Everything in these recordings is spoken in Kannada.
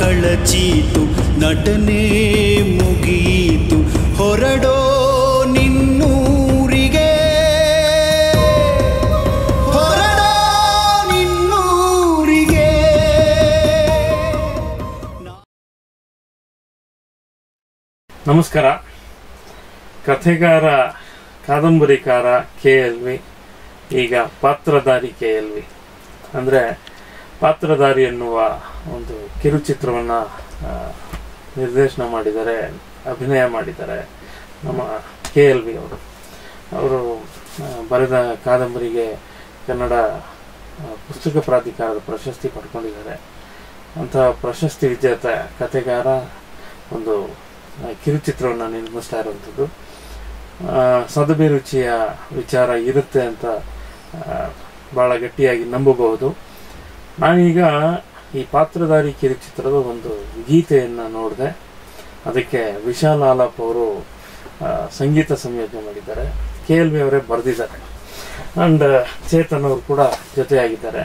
ಕಳಚೀತು ನಟನೆ ಮುಗಿಯಿತು ಹೊರಡೋ ನಿನ್ನೂರಿಗೆ ಹೊರಡೋ ನಿನ್ನೂರಿಗೆ ನಮಸ್ಕಾರ ಕಥೆಗಾರ ಕಾದಂಬರಿಕಾರ ಕೆ ಎಲ್ ವಿ ಈಗ ಪಾತ್ರಧಾರಿ ಕೆ ಎಲ್ ವಿ ಅಂದರೆ ಪಾತ್ರಧಾರಿ ಎನ್ನುವ ಒಂದು ಕಿರುಚಿತ್ರವನ್ನ ಆ, ನಿರ್ದೇಶನ ಮಾಡಿದ್ದಾರೆ ಅಭಿನಯ ಮಾಡಿದ್ದಾರೆ ನಮ್ಮ ಕೆ ಎಲ್ ವಿ ಅವರು ಅವರು ಆ, ಬರೆದ ಕಾದಂಬರಿಗೆ ಕನ್ನಡ ಆ, ಪುಸ್ತಕ ಪ್ರಾಧಿಕಾರದ ಪ್ರಶಸ್ತಿ ಪಡ್ಕೊಂಡಿದ್ದಾರೆ ಅಂತಹ ಪ್ರಶಸ್ತಿ ವಿಜೇತ ಕಥೆಗಾರ ಒಂದು ಆ, ಕಿರುಚಿತ್ರವನ್ನು ನಿರ್ಮಿಸ್ತಾ ಇರುವಂಥದ್ದು ಆ, ಸದಭಿರುಚಿಯ ವಿಚಾರ ಇರುತ್ತೆ ಅಂತ ಆ, ಬಹಳ ಗಟ್ಟಿಯಾಗಿ ನಂಬಬಹುದು ನಾನೀಗ ಈ ಪಾತ್ರಧಾರಿ ಕಿರುಚಿತ್ರದ ಒಂದು ಗೀತೆಯನ್ನು ನೋಡಿದೆ ಅದಕ್ಕೆ ವಿಶಾಲ್ ಆಲಾಪ್ ಅವರು ಆ, ಸಂಗೀತ ಸಂಯೋಜನೆ ಮಾಡಿದ್ದಾರೆ ಕೆ ಎಲ್ ವಿ ಅವರೇ ಬರೆದಿದ್ದಾರೆ ಅಂಡ್ ಚೇತನ್ ಅವರು ಕೂಡ ಜೊತೆಯಾಗಿದ್ದಾರೆ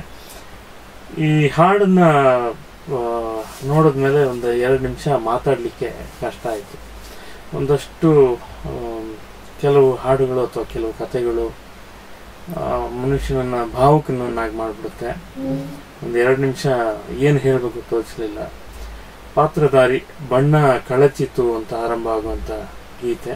ಈ ಹಾಡನ್ನ ಆ, ನೋಡಿದ್ಮೇಲೆ ಒಂದು ಎರಡು ನಿಮಿಷ ಮಾತಾಡಲಿಕ್ಕೆ ಕಷ್ಟ ಆಯಿತು ಒಂದಷ್ಟು ಆಮ್, ಕೆಲವು ಹಾಡುಗಳು ಅಥವಾ ಕೆಲವು ಕಥೆಗಳು ಆ, ಮನುಷ್ಯನನ್ನ ಭಾವುಕನನ್ನಾಗಿ ಮಾಡಿಬಿಡುತ್ತೆ ಒಂದು ಎರಡು ನಿಮಿಷ ಏನು ಹೇಳಬೇಕು ತೋಚಲಿಲ್ಲ ಪಾತ್ರಧಾರಿ ಬಣ್ಣ ಕಳಚಿತು ಅಂತ ಆರಂಭ ಆಗುವಂತ ಗೀತೆ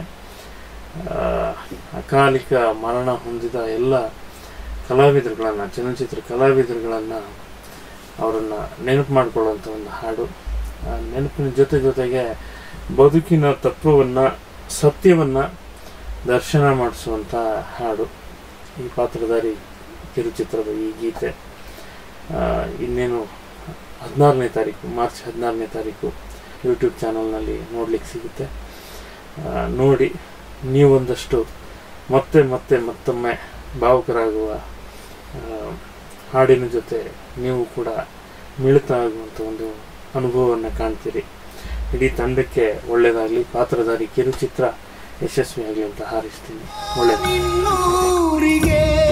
ಆ, ಅಕಾಲಿಕ ಮರಣ ಹೊಂದಿದ ಎಲ್ಲ ಕಲಾವಿದರುಗಳನ್ನ ಚಲನಚಿತ್ರ ಕಲಾವಿದರುಗಳನ್ನ ಅವರನ್ನ ನೆನಪು ಮಾಡಿಕೊಳ್ಳುವಂಥ ಒಂದು ಹಾಡು ಆ ನೆನಪಿನ ಜೊತೆ ಜೊತೆಗೆ ಬದುಕಿನ ತತ್ವವನ್ನ ಸತ್ಯವನ್ನ ದರ್ಶನ ಮಾಡಿಸುವಂತ ಹಾಡು ಈ ಪಾತ್ರಧಾರಿ ಕಿರುಚಿತ್ರದ ಈ ಗೀತೆ ಆ, ಇನ್ನೇನು ಹದಿನಾರನೇ ತಾರೀಕು ಮಾರ್ಚ್ ಹದಿನಾರನೇ ತಾರೀಕು ಯೂಟ್ಯೂಬ್ ಚಾನಲ್ನಲ್ಲಿ ನೋಡ್ಲಿಕ್ಕೆ ಸಿಗುತ್ತೆ ಆ, ನೋಡಿ ನೀವೊಂದಷ್ಟು ಮತ್ತೆ ಮತ್ತೆ ಮತ್ತೊಮ್ಮೆ ಭಾವುಕರಾಗುವ ಆ, ಹಾಡಿನ ಜೊತೆ ನೀವು ಕೂಡ ಮಿಳಿತ ಆಗುವಂಥ ಒಂದು ಅನುಭವವನ್ನು ಕಾಣ್ತೀರಿ ಇಡೀ ತಂಡಕ್ಕೆ ಒಳ್ಳೆಯದಾಗಲಿ ಪಾತ್ರಧಾರಿ ಕಿರುಚಿತ್ರ ಯಶಸ್ವಿಯಾಗಲಿ ಅಂತ ಹಾರೈಸ್ತೀನಿ ಒಳ್ಳೆಯದು ನಿನ್ನೂರಿಗೆ